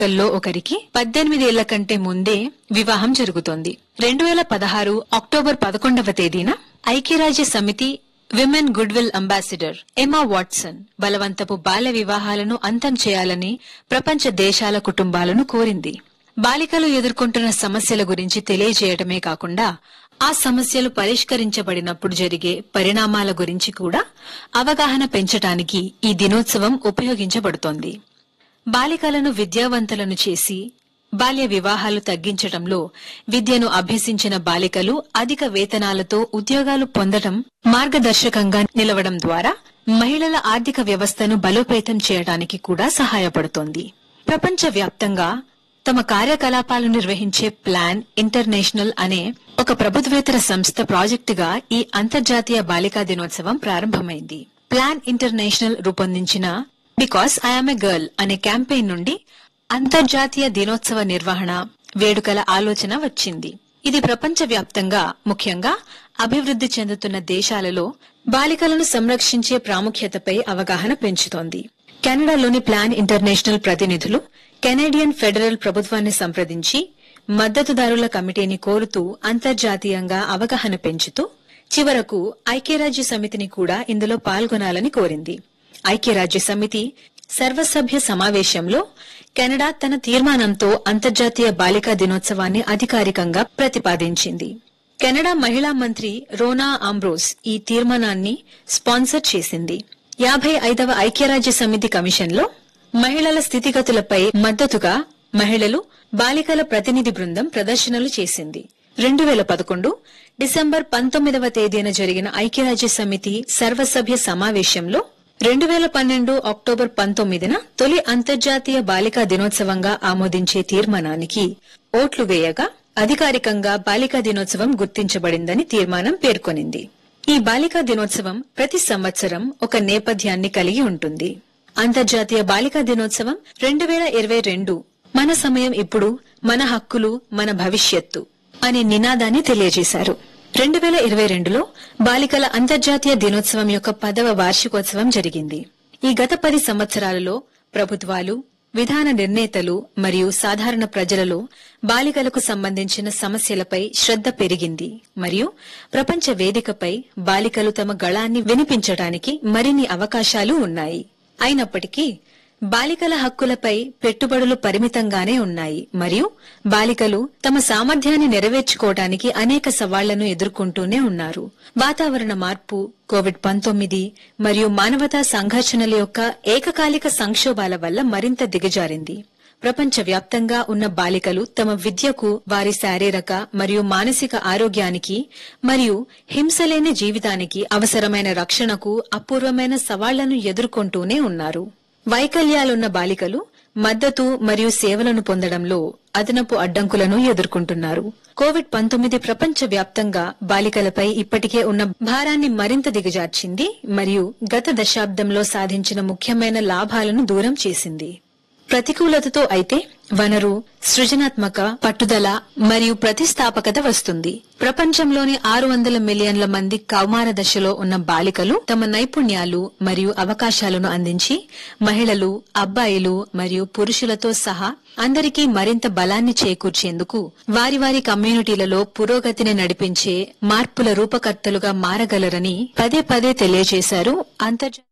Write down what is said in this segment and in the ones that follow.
లో ఒకరికి పద్దెనిమిదేళ్ల కంటే ముందే వివాహం జరుగుతోంది రెండు వేల పదహారు అక్టోబర్ పదకొండవ తేదీన ఐక్యరాజ్య సమితి women goodwill ambassador Emma Watson బలవంతపు బాల్య వివాహాలను అంతం చేయాలని ప్రపంచ దేశాల కుటుంబాలను కోరింది బాలికలు ఎదుర్కొంటున్న సమస్యల గురించి తెలియజేయటమే కాకుండా ఆ సమస్యలు పరిష్కరించబడినప్పుడు జరిగే పరిణామాల గురించి కూడా అవగాహన పెంచటానికి ఈ దినోత్సవం ఉపయోగించబడుతోంది బాలికలను విద్యావంతులను చేసి బాల్య వివాహాలు తగ్గించటంలో విద్యను అభ్యసించిన బాలికలు అధిక వేతనాలతో ఉద్యోగాలు పొందడం మార్గదర్శకంగా నిలవడం ద్వారా మహిళల ఆర్థిక వ్యవస్థను బలోపేతం చేయడానికి కూడా సహాయపడుతోంది ప్రపంచ వ్యాప్తంగా తమ కార్యకలాపాలు నిర్వహించే ప్లాన్ ఇంటర్నేషనల్ అనే ఒక ప్రభుత్వేతర సంస్థ ప్రాజెక్టుగా ఈ అంతర్జాతీయ బాలికా దినోత్సవం ప్రారంభమైంది ప్లాన్ ఇంటర్నేషనల్ రూపొందించిన బికాస్ ఐఎమ్ ఎ గర్ల్ అనే క్యాంపెయిన్ నుండి అంతర్జాతీయ దినోత్సవ నిర్వహణ వేడుకల ఆలోచన వచ్చింది ఇది ప్రపంచవ్యాప్తంగా ముఖ్యంగా అభివృద్ధి చెందుతున్న దేశాలలో బాలికలను సంరక్షించే ప్రాముఖ్యతపై అవగాహన పెంచుతోంది కెనడాలోని ప్లాన్ ఇంటర్నేషనల్ ప్రతినిధులు కెనేడియన్ ఫెడరల్ ప్రభుత్వాన్ని సంప్రదించి మద్దతుదారుల కమిటీని కోరుతూ అంతర్జాతీయంగా అవగాహన పెంచుతూ చివరకు ఐక్యరాజ్య సమితిని కూడా ఇందులో పాల్గొనాలని కోరింది ఐక్యరాజ్య సమితి సర్వసభ్య సమావేశంలో కెనడా తన తీర్మానంతో అంతర్జాతీయ బాలికా దినోత్సవాన్ని అధికారికంగా ప్రతిపాదించింది కెనడా మహిళా మంత్రి రోనా ఆంబ్రోస్ ఈ తీర్మానాన్ని స్పాన్సర్ చేసింది యాభై ఐదవ ఐక్యరాజ్య సమితి కమిషన్లో మహిళల స్థితిగతులపై మద్దతుగా మహిళలు బాలికల ప్రతినిధి బృందం ప్రదర్శనలు చేసింది రెండు వేల పదకొండు డిసెంబర్ పంతొమ్మిదవ తేదీన జరిగిన ఐక్యరాజ్య సమితి సర్వసభ్య సమావేశంలో రెండు వేల పన్నెండు అక్టోబర్ పంతొమ్మిదిన తొలి అంతర్జాతీయ బాలికా దినోత్సవంగా ఆమోదించే తీర్మానానికి ఓట్లు వేయగా అధికారికంగా బాలికా దినోత్సవం గుర్తించబడిందని తీర్మానం పేర్కొనింది ఈ బాలికా దినోత్సవం ప్రతి సంవత్సరం ఒక నేపథ్యాన్ని కలిగి ఉంటుంది అంతర్జాతీయ బాలికా దినోత్సవం రెండు వేల ఇరవై రెండు మన సమయం ఇప్పుడు మన హక్కులు మన భవిష్యత్తు అనే నినాదాన్ని తెలియజేశారు రెండు వేల ఇరవై రెండులో బాలికల అంతర్జాతీయ దినోత్సవం యొక్క పదవ వార్షికోత్సవం జరిగింది ఈ గత పది సంవత్సరాలలో ప్రభుత్వాలు విధాన నిర్ణేతలు మరియు సాధారణ ప్రజలలో బాలికలకు సంబంధించిన సమస్యలపై శ్రద్ధ పెరిగింది మరియు ప్రపంచ వేదికపై బాలికలు తమ గళాన్ని వినిపించడానికి మరిన్ని అవకాశాలు ఉన్నాయి అయినప్పటికీ బాలికల హక్కులపై పెట్టుబడులు పరిమితంగానే ఉన్నాయి మరియు బాలికలు తమ సామర్థ్యాన్ని నెరవేర్చుకోవడానికి అనేక సవాళ్లను ఎదుర్కొంటూనే ఉన్నారు వాతావరణ మార్పు కోవిడ్ పంతొమ్మిది మరియు మానవతా సంఘర్షణల యొక్క ఏకకాలిక సంక్షోభాల వల్ల మరింత దిగజారింది ప్రపంచవ్యాప్తంగా ఉన్న బాలికలు తమ విద్యకు వారి శారీరక మరియు మానసిక ఆరోగ్యానికి మరియు హింసలేని జీవితానికి అవసరమైన రక్షణకు అపూర్వమైన సవాళ్లను ఎదుర్కొంటూనే ఉన్నారు వైకల్యాలున్న బాలికలు మద్దతు మరియు సేవలను పొందడంలో అదనపు అడ్డంకులను ఎదుర్కొంటున్నారు కోవిడ్ పంతొమ్మిది ప్రపంచ వ్యాప్తంగా బాలికలపై ఇప్పటికే ఉన్న భారాన్ని మరింత దిగజార్చింది మరియు గత దశాబ్దంలో సాధించిన ముఖ్యమైన లాభాలను దూరం చేసింది ప్రతికూలతతో అయితే వనరు సృజనాత్మక పట్టుదల మరియు ప్రతిష్టాపకత వస్తుంది ప్రపంచంలోని ఆరు వందల మిలియన్ల మంది కౌమార దశలో ఉన్న బాలికలు తమ నైపుణ్యాలు మరియు అవకాశాలను అందించి మహిళలు అబ్బాయిలు మరియు పురుషులతో సహా అందరికీ మరింత బలాన్ని చేకూర్చేందుకు వారి వారి కమ్యూనిటీలలో పురోగతిని నడిపించే మార్పుల రూపకర్తలుగా మారగలరని పదే పదే తెలియజేశారు అంతర్జాతీయ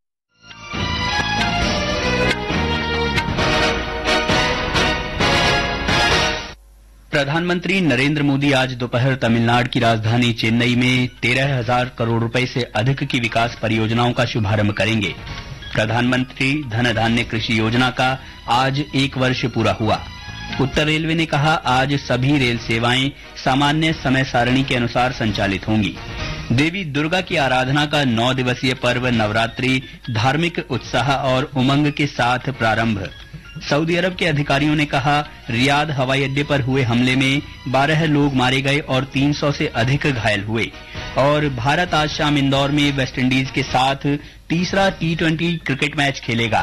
प्रधानमंत्री नरेंद्र मोदी आज दोपहर तमिलनाडु की राजधानी चेन्नई में तेरह हजार करोड़ रुपए से अधिक की विकास परियोजनाओं का शुभारंभ करेंगे प्रधानमंत्री धन धान्य कृषि योजना का आज एक वर्ष पूरा हुआ उत्तर रेलवे ने कहा आज सभी रेल सेवाएं सामान्य समय सारणी के अनुसार संचालित होंगी देवी दुर्गा की आराधना का नौ दिवसीय पर्व नवरात्रि धार्मिक उत्साह और उमंग के साथ प्रारंभ सऊदी अरब के अधिकारियों ने कहा रियाद हवाई अड्डे पर हुए हमले में 12 लोग मारे गए और 300 से अधिक घायल हुए और भारत आज शाम इंदौर में वेस्टइंडीज के साथ तीसरा टी ट्वेंटी क्रिकेट मैच खेलेगा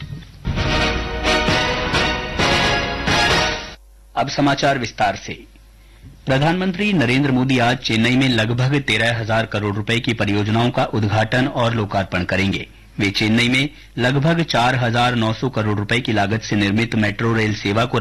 अब समाचार विस्तार से प्रधानमंत्री नरेंद्र मोदी आज चेन्नई में लगभग तेरह हजार करोड़ रुपए की परियोजनाओं का उद्घाटन और लोकार्पण करेंगे वे चेन्नई में लगभग 4,900 करोड़ रुपए की लागत से निर्मित मेट्रो रेल सेवा को